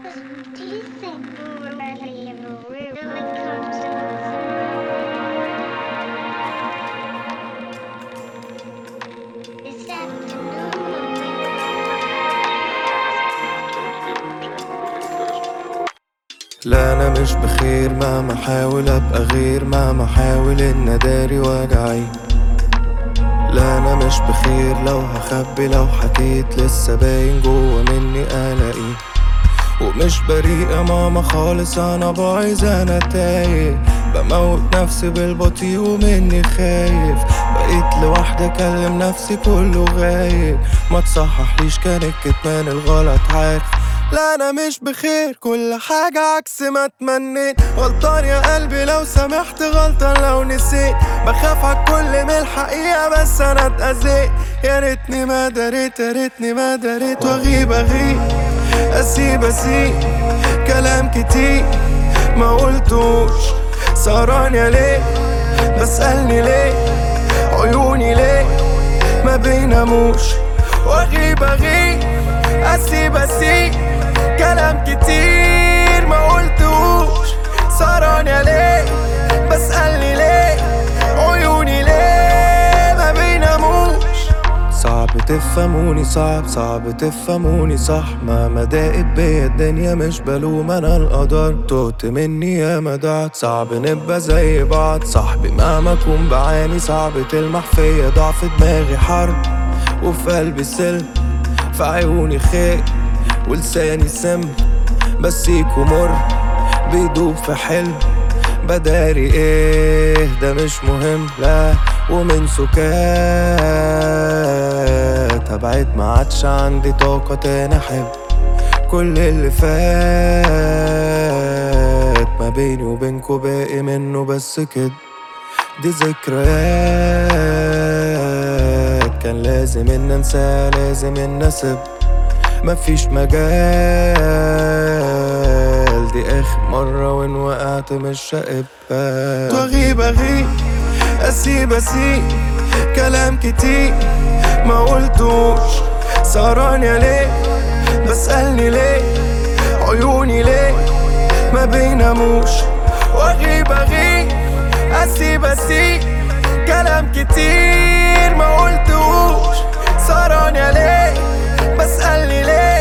Do you think when I leave a room, no one comes This afternoon لا انا مش بخير مهما احاول ابقى غير مهما احاول ان اداري وجعي لا انا مش بخير لو هخبي لو حكيت لسه باين جوه مني قلقي ومش بريء يا ماما خالص انا بايظ انا تايه بموت نفسي بالبطيء ومني خايف بقيت لوحدي اكلم نفسي كله غايب ما تصححليش كان الكتمان الغلط عارف لا انا مش بخير كل حاجة عكس ما اتمنيت غلطان يا قلبي لو سمحت غلطان لو نسيت بخاف على كل من الحقيقة بس انا اتأذيت يا ريتني ما دريت يا ريتني ما دريت واغيب اغيب اسيب اسيب كلام كتير ما قلتوش سهران يا ليه بسألني ليه عيوني ليه ما بيناموش واغيب اغيب اسيب اسيب كلام كتير ما قلتوش سهران يا ليه بسألني ليه عيوني ليه ما بيناموش صعب تفهموني صعب صعب تفهموني صح ما مدائت بيا الدنيا مش بلوم انا القدر تهت مني يا مدعت صعب نبقى زي بعض صاحبي مهما اكون بعاني صعب تلمح فيا ضعف دماغي حرب وفي قلبي سلم في عيوني خير ولساني سم بسيكو مر بيدوب في حلم بداري ايه ده مش مهم لا ومن سكات هبعد ما عادش عندي طاقة تاني احب كل اللي فات ما بيني وبينكو باقي منه بس كده دي ذكريات كان لازم ان انسى لازم ان اسيب مفيش مجال دي اخر مرة وان وقعت مش هقبل واغيب اغيب اسيب اسيب كلام كتير ما قلتوش سهران يا ليه بسألني ليه عيوني ليه ما بيناموش واغيب اغيب اسيب اسيب كلام كتير ما قلتوش سهران يا ليه بسألني ليه